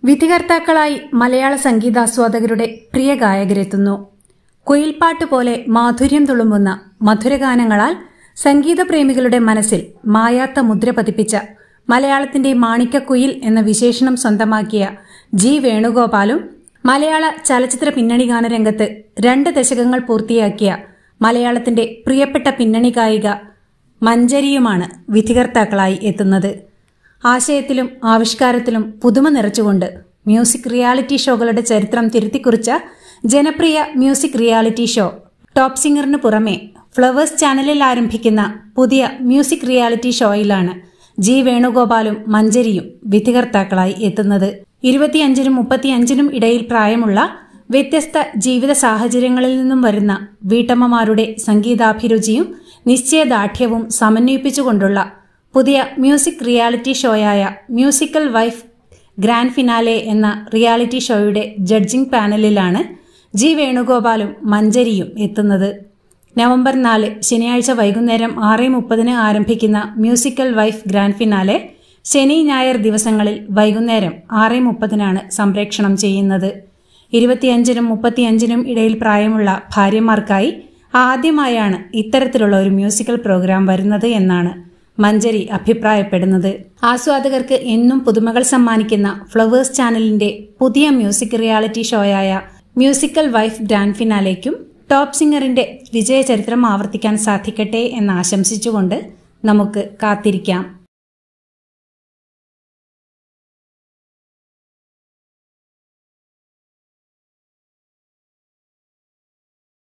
വിധികർത്താക്കളായി മലയാള സംഗീതാസ്വാദകരുടെ പ്രിയ ഗായകരെത്തുന്നു കുയിൽപ്പാട്ട് പോലെ മാധുര്യം തുളുമ്പുന്ന മധുരഗാനങ്ങളാൽ സംഗീതപ്രേമികളുടെ മനസ്സിൽ മായാത്ത മുദ്ര പതിപ്പിച്ച മലയാളത്തിന്റെ മാണിക്കക്കുയിൽ എന്ന വിശേഷണം സ്വന്തമാക്കിയ ജി വേണുഗോപാലും മലയാള ചലച്ചിത്ര പിന്നണി ഗാനരംഗത്ത് രണ്ട് ദശകങ്ങൾ പൂർത്തിയാക്കിയ മലയാളത്തിന്റെ പ്രിയപ്പെട്ട പിന്നണി ഗായിക മഞ്ചരിയുമാണ് വിധികർത്താക്കളായി എത്തുന്നത് ആശയത്തിലും ആവിഷ്കാരത്തിലും പുതുമ നിറച്ചുകൊണ്ട് മ്യൂസിക് റിയാലിറ്റി ഷോകളുടെ ചരിത്രം തിരുത്തിക്കുറിച്ച ജനപ്രിയ മ്യൂസിക് റിയാലിറ്റി ഷോ ടോപ്പ് സിംഗറിന് പുറമെ ഫ്ലവേഴ്സ് ചാനലിൽ ആരംഭിക്കുന്ന പുതിയ മ്യൂസിക് റിയാലിറ്റി ഷോയിലാണ് ജി വേണുഗോപാലും മഞ്ചരിയും വിധികർത്താക്കളായി എത്തുന്നത് ഇരുപത്തിയഞ്ചിനും മുപ്പത്തിയഞ്ചിനും ഇടയിൽ പ്രായമുള്ള വ്യത്യസ്ത ജീവിത സാഹചര്യങ്ങളിൽ നിന്നും വരുന്ന വീട്ടമ്മമാരുടെ സംഗീതാഭിരുചിയും നിശ്ചയദാർഢ്യവും സമന്വയിപ്പിച്ചുകൊണ്ടുള്ള പുതിയ മ്യൂസിക് റിയാലിറ്റി ഷോയായ മ്യൂസിക്കൽ വൈഫ് ഗ്രാൻഡ് ഫിനാലെ എന്ന റിയാലിറ്റി ഷോയുടെ ജഡ്ജിംഗ് പാനലിലാണ് ജി വേണുഗോപാലും മഞ്ചരിയും എത്തുന്നത് നവംബർ നാല് ശനിയാഴ്ച വൈകുന്നേരം ആറ് മുപ്പതിന് ആരംഭിക്കുന്ന മ്യൂസിക്കൽ വൈഫ് ഗ്രാൻഡ് ഫിനാലെ ശനി ഞായർ ദിവസങ്ങളിൽ വൈകുന്നേരം ആറ് മുപ്പതിനാണ് സംപ്രേക്ഷണം ചെയ്യുന്നത് ഇരുപത്തിയഞ്ചിനും മുപ്പത്തിയഞ്ചിനും ഇടയിൽ പ്രായമുള്ള ഭാര്യമാർക്കായി ആദ്യമായാണ് ഇത്തരത്തിലുള്ള ഒരു മ്യൂസിക്കൽ പ്രോഗ്രാം വരുന്നത് എന്നാണ് മഞ്ചരി അഭിപ്രായപ്പെടുന്നത് ആസ്വാദകർക്ക് എന്നും പുതുമകൾ സമ്മാനിക്കുന്ന ഫ്ലവേഴ്സ് ചാനലിന്റെ പുതിയ മ്യൂസിക് റിയാലിറ്റി ഷോയായ മ്യൂസിക്കൽ വൈഫ് ഗ്രാൻഡ് ഫിനാലേക്കും ടോപ്പ് സിംഗറിന്റെ വിജയചരിത്രം ആവർത്തിക്കാൻ സാധിക്കട്ടെ എന്ന് ആശംസിച്ചുകൊണ്ട് നമുക്ക് കാത്തിരിക്കാം